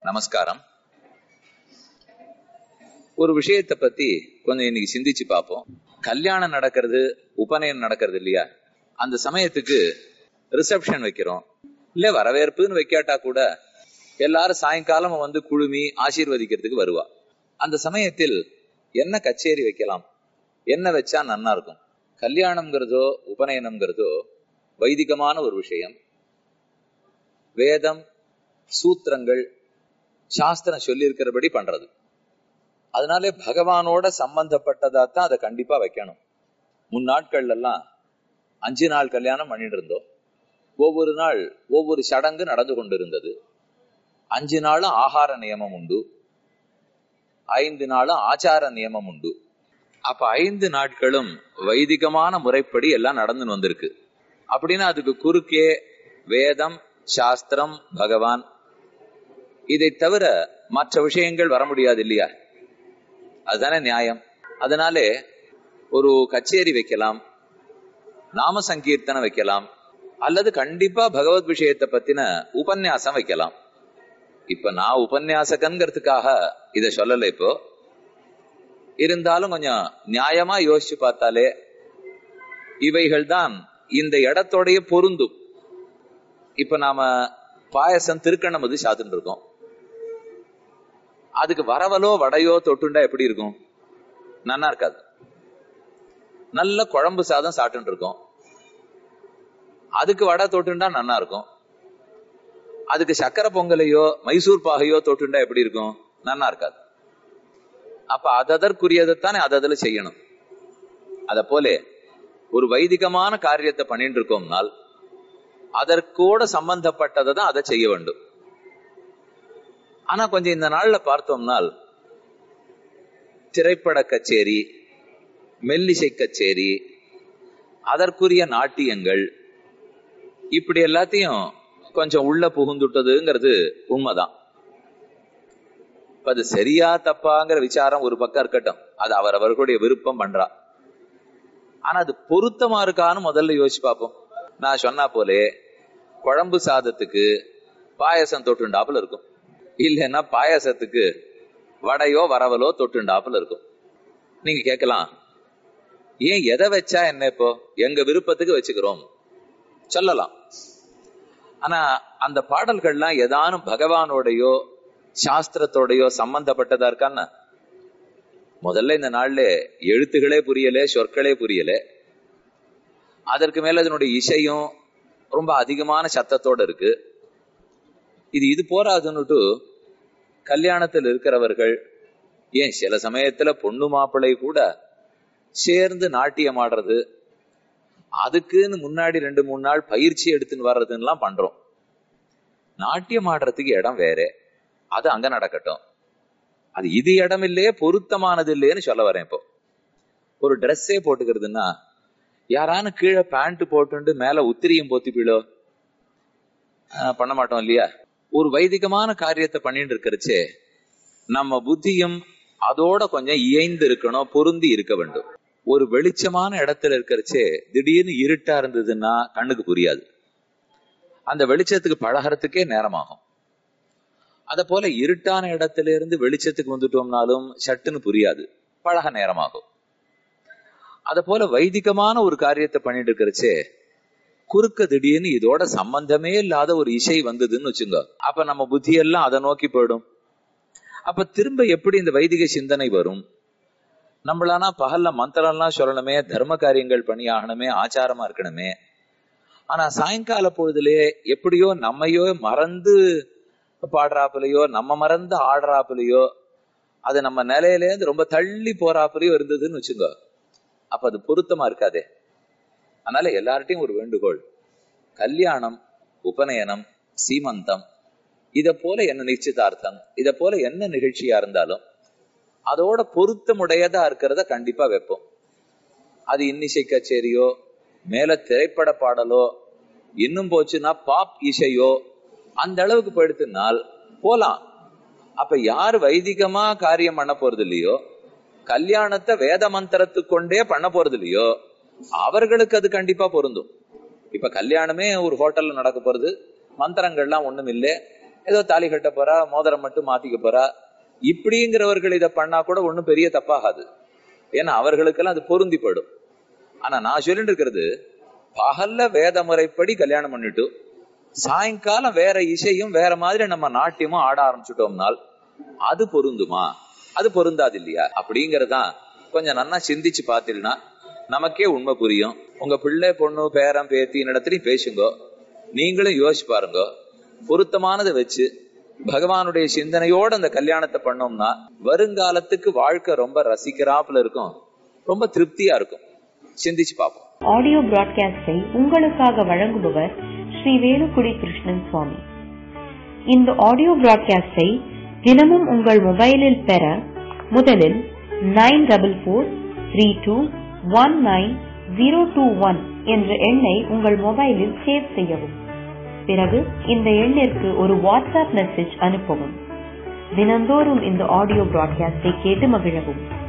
நமஸ்காரம் ஒரு விஷயத்தை பத்தி கொஞ்சம் இன்னைக்கு சிந்திச்சு பார்ப்போம் கல்யாணம் நடக்கிறது உபநயனம் நடக்கிறது இல்லையா அந்த சமயத்துக்கு ரிசப்ஷன் வைக்கிறோம் இல்ல வரவேற்புன்னு வைக்காட்டா கூட எல்லாரும் சாயங்காலம் வந்து குழுமி ஆசீர்வதிக்கிறதுக்கு வருவா அந்த சமயத்தில் என்ன கச்சேரி வைக்கலாம் என்ன வச்சா நன்னா இருக்கும் கல்யாணம்ங்கிறதோ உபநயனம்ங்கிறதோ வைதிகமான ஒரு விஷயம் வேதம் சூத்திரங்கள் சாஸ்திரம் சொல்லி இருக்கிறபடி பண்றது அதனாலே பகவானோட சம்பந்தப்பட்டதா தான் அதை கண்டிப்பா வைக்கணும் முன் நாட்கள்ல எல்லாம் அஞ்சு நாள் கல்யாணம் பண்ணிட்டு இருந்தோம் ஒவ்வொரு நாள் ஒவ்வொரு சடங்கு நடந்து கொண்டிருந்தது அஞ்சு நாளும் ஆகார நியமம் உண்டு ஐந்து நாளும் ஆச்சார நியமம் உண்டு அப்ப ஐந்து நாட்களும் வைதிகமான முறைப்படி எல்லாம் நடந்துன்னு வந்திருக்கு அப்படின்னா அதுக்கு குறுக்கே வேதம் சாஸ்திரம் பகவான் இதை தவிர மற்ற விஷயங்கள் வர முடியாது இல்லையா அதுதானே நியாயம் அதனாலே ஒரு கச்சேரி வைக்கலாம் நாம சங்கீர்த்தனை வைக்கலாம் அல்லது கண்டிப்பா பகவத் விஷயத்தை பத்தின உபன்யாசம் வைக்கலாம் இப்ப நான் உபன்யாசகங்கிறதுக்காக இத சொல்லல இப்போ இருந்தாலும் கொஞ்சம் நியாயமா யோசிச்சு பார்த்தாலே இவைகள் தான் இந்த இடத்தோடைய பொருந்தும் இப்ப நாம பாயசம் திருக்கண்ணம் வந்து சாத்துட்டு இருக்கோம் அதுக்கு வரவலோ வடையோ தொட்டுண்டா எப்படி இருக்கும் நன்னா இருக்காது நல்ல குழம்பு சாதம் சாப்பிட்டு இருக்கோம் அதுக்கு வடை தொட்டுண்டா நன்னா இருக்கும் அதுக்கு சக்கரை பொங்கலையோ மைசூர் பாகையோ தொட்டுண்டா எப்படி இருக்கும் நன்னா இருக்காது அப்ப அததற்குரியதைத்தானே அததுல செய்யணும் அத போல ஒரு வைதிகமான காரியத்தை பண்ணிட்டு இருக்கோம்னால் அதற்கூட சம்பந்தப்பட்டதை தான் அதை செய்ய வேண்டும் ஆனா கொஞ்சம் இந்த நாள்ல பார்த்தோம்னால் திரைப்பட கச்சேரி மெல்லிசை கச்சேரி அதற்குரிய நாட்டியங்கள் இப்படி எல்லாத்தையும் கொஞ்சம் உள்ள புகுந்துட்டதுங்கிறது உண்மைதான் அது சரியா தப்பாங்கிற விசாரம் ஒரு பக்கம் இருக்கட்டும் அது அவர் அவர்களுடைய விருப்பம் பண்றா ஆனா அது பொருத்தமா இருக்கான்னு முதல்ல யோசிச்சு பார்ப்போம் நான் சொன்னா போலே குழம்பு சாதத்துக்கு பாயசம் தொட்டுண்டாப்புல இருக்கும் இல்லைன்னா பாயசத்துக்கு வடையோ வரவலோ தொட்டுண்டாப்புல இருக்கும் நீங்க கேட்கலாம் ஏன் எதை வச்சா என்ன இப்போ எங்க விருப்பத்துக்கு வச்சுக்கிறோம் சொல்லலாம் ஆனா அந்த பாடல்கள்லாம் ஏதானும் பகவானோடையோ சாஸ்திரத்தோடையோ சம்பந்தப்பட்டதா இருக்கான்னு முதல்ல இந்த நாள்ல எழுத்துகளே புரியல சொற்களே புரியல அதற்கு மேல அதனுடைய இசையும் ரொம்ப அதிகமான சத்தத்தோட இருக்கு இது இது போராதுன்னுட்டு கல்யாணத்தில் இருக்கிறவர்கள் ஏன் சில சமயத்துல பொண்ணு மாப்பிள்ளை கூட சேர்ந்து நாட்டியம் ஆடுறது அதுக்குன்னு முன்னாடி ரெண்டு மூணு நாள் பயிற்சி எடுத்துன்னு வர்றதுன்னெலாம் பண்றோம் நாட்டியம் ஆடுறதுக்கு இடம் வேற அது அங்க நடக்கட்டும் அது இது இடம் இல்லையே பொருத்தமானது இல்லையேன்னு சொல்ல வரேன் இப்போ ஒரு ட்ரெஸ்ஸே போட்டுக்கிறதுன்னா யாரானு கீழே பேண்ட் போட்டு மேல உத்திரியும் போத்திப்பீளோ பண்ண மாட்டோம் இல்லையா ஒரு வைதிகமான காரியத்தை பண்ணிட்டு இருக்கிறச்சே நம்ம புத்தியும் அதோட கொஞ்சம் இயைந்து இருக்கணும் பொருந்தி இருக்க வேண்டும் ஒரு வெளிச்சமான இடத்துல இருக்கிறச்சே திடீர்னு இருட்டா இருந்ததுன்னா கண்ணுக்கு புரியாது அந்த வெளிச்சத்துக்கு பழகிறதுக்கே நேரமாகும் அத போல இருட்டான இடத்துல இருந்து வெளிச்சத்துக்கு வந்துட்டோம்னாலும் சட்டுன்னு புரியாது பழக நேரமாகும் அத போல வைதிகமான ஒரு காரியத்தை பண்ணிட்டு இருக்கிறச்சே குறுக்க திடீர்னு இதோட சம்பந்தமே இல்லாத ஒரு இசை வந்ததுன்னு வச்சுங்க அப்ப நம்ம புத்தி எல்லாம் அதை நோக்கி போயிடும் அப்ப திரும்ப எப்படி இந்த வைதிக சிந்தனை வரும் நம்மளானா பகல்ல மந்திரம்லாம் சொல்லணுமே தர்ம காரியங்கள் பண்ணி ஆகணுமே ஆச்சாரமா இருக்கணுமே ஆனா சாயங்கால பொழுதுலே எப்படியோ நம்மையோ மறந்து பாடுறாப்புலையோ நம்ம மறந்து ஆடுறாப்புலையோ அது நம்ம நிலையிலேருந்து ரொம்ப தள்ளி போறாப்புலையோ இருந்ததுன்னு வச்சுங்க அப்ப அது பொருத்தமா இருக்காதே அதனால எல்லார்ட்டையும் ஒரு வேண்டுகோள் கல்யாணம் உபநயனம் சீமந்தம் இத போல என்ன நிச்சயதார்த்தம் இத போல என்ன நிகழ்ச்சியா இருந்தாலும் அதோட பொருத்தமுடையதா இருக்கிறத கண்டிப்பா வைப்போம் அது இன்னிசை கச்சேரியோ மேல திரைப்பட பாடலோ இன்னும் போச்சுன்னா பாப் இசையோ அந்த அளவுக்கு போயிடுத்துனால் போலாம் அப்ப யார் வைதிகமா காரியம் பண்ண போறது இல்லையோ கல்யாணத்தை வேத மந்திரத்து கொண்டே பண்ண போறது இல்லையோ அவர்களுக்கு அது கண்டிப்பா பொருந்தும் இப்ப கல்யாணமே ஒரு ஹோட்டல்ல நடக்க போறது மந்திரங்கள்லாம் ஒண்ணும் இல்லை ஏதோ தாலி கட்ட போறா மோதிரம் மட்டும் மாத்திக்க போறா இப்படிங்கிறவர்கள் இதை பண்ணா கூட ஒண்ணும் பெரிய தப்பாகாது ஏன்னா அவர்களுக்கெல்லாம் அது பொருந்திப்படும் ஆனா நான் சொல்லிட்டு இருக்கிறது பகல்ல வேத முறைப்படி கல்யாணம் பண்ணிட்டு சாயங்காலம் வேற இசையும் வேற மாதிரி நம்ம நாட்டியமும் ஆட ஆரம்பிச்சுட்டோம்னால் அது பொருந்துமா அது பொருந்தாது இல்லையா அப்படிங்கறதான் கொஞ்சம் நன்னா சிந்திச்சு பார்த்தீங்கன்னா நமக்கே உண்மை புரியும் உங்க பிள்ளை பொண்ணு பேரம் பேத்தி இடத்துலயும் பேசுங்க நீங்களும் யோசிச்சு பாருங்க பொருத்தமானதை வச்சு பகவானுடைய சிந்தனையோட அந்த கல்யாணத்தை பண்ணோம்னா வருங்காலத்துக்கு வாழ்க்கை ரொம்ப ரசிக்கிறாப்புல இருக்கும் ரொம்ப திருப்தியா இருக்கும் சிந்திச்சு பார்ப்போம் ஆடியோ பிராட்காஸ்டை உங்களுக்காக வழங்குபவர் ஸ்ரீ வேலுக்குடி கிருஷ்ணன் சுவாமி இந்த ஆடியோ பிராட்காஸ்டை தினமும் உங்கள் மொபைலில் பெற முதலில் nine double four three two one nine zero two one என்ற எண்ணை உங்கள் மொபைலில் சேவ் செய்யவும் பிறகு இந்த எண்ணிற்கு ஒரு வாட்ஸ்அப் மெசேஜ் அனுப்பவும் தினந்தோறும் இந்த ஆடியோ பிராட்காஸ்டை கேட்டு மகிழவும்